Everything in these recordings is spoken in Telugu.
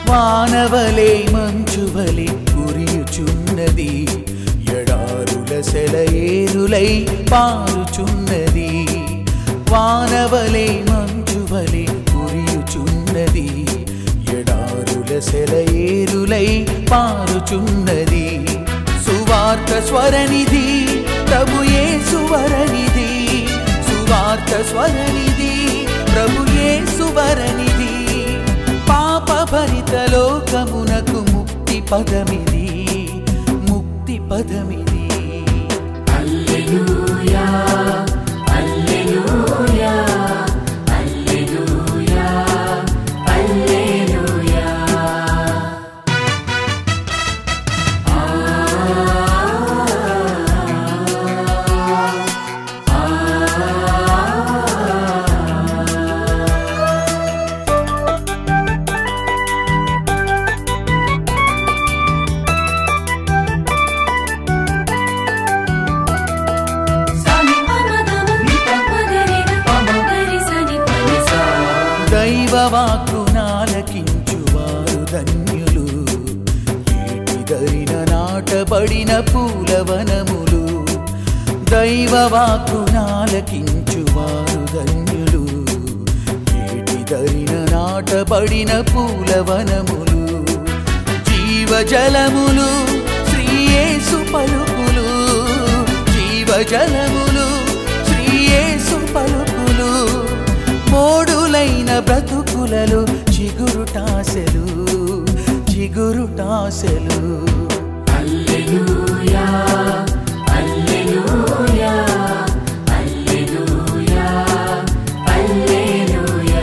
వానవలే మంచువలే కురియుచున్నది ఎడారుల సెలయేరులై పారుచున్నది వానవలే మంచువలే కురియుచున్నది ఎడారుల సెలయేరులై పారుచున్నది సువార్త స్వరనిధి ప్రభుయే సువరనిధి సువార్త స్వరనిధి ప్రభుయే సువరనిధి పాప భరిత లోకమునకు ముక్తి పదమిది ముక్తి పదమిది హల్లెలూయా హల్లెలూయా హల్లెలూయా హల్లెలూయా సని పమగమ పమగరి పమగరి సని పనిసా దైవవాక్కు నాలకించువారు ధన్యులు ఏటిదరిన నాటబడిన పూలవనములు దైవవాక్కు నాలకించువారు ధన్యులు ఏటిదరిన నాటబడిన పూలవనములు జీవజలములు శ్రీయేసు పలుకులు జీవజలములు శ్రీయేసు పలుకులు మోడులైన బ్రతుకులలో చిగురుటాసెలు చిగురుటాసెలు హల్లెలూయా హల్లెలూయా హల్లెలూయా హల్లెలూయా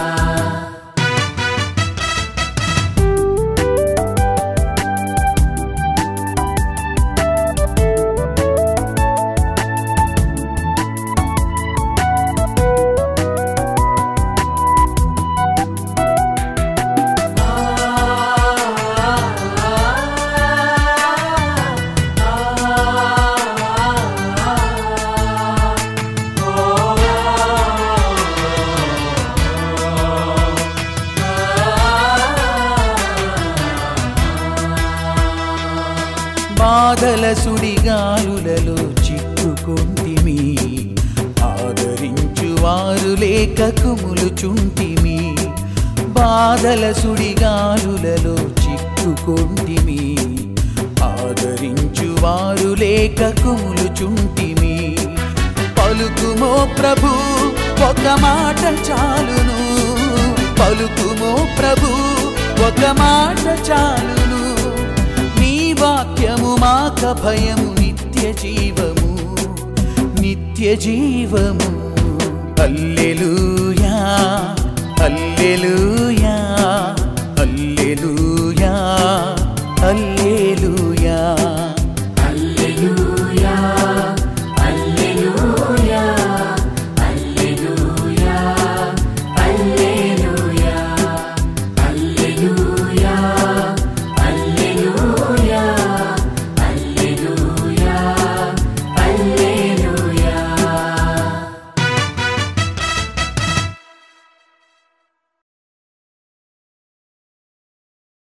బాధల సుడిగాలులలో చిక్కుకుంటిమి ఆదరించు వారు లేక కుములుచుంటిమి బాధల సుడిగాలులలో చిక్కుకుంటిమి ఆదరించు వారు లేక కుములుచుంటిమి పలుకుమో ప్రభు ఒక మాట చాలును పలుకుమో ప్రభు ఒక మాట చాలును నీ వాక్యము మాక భయము నిత్య జీవము నిత్య జీవము అల్లెలూయా అల్లెలూయా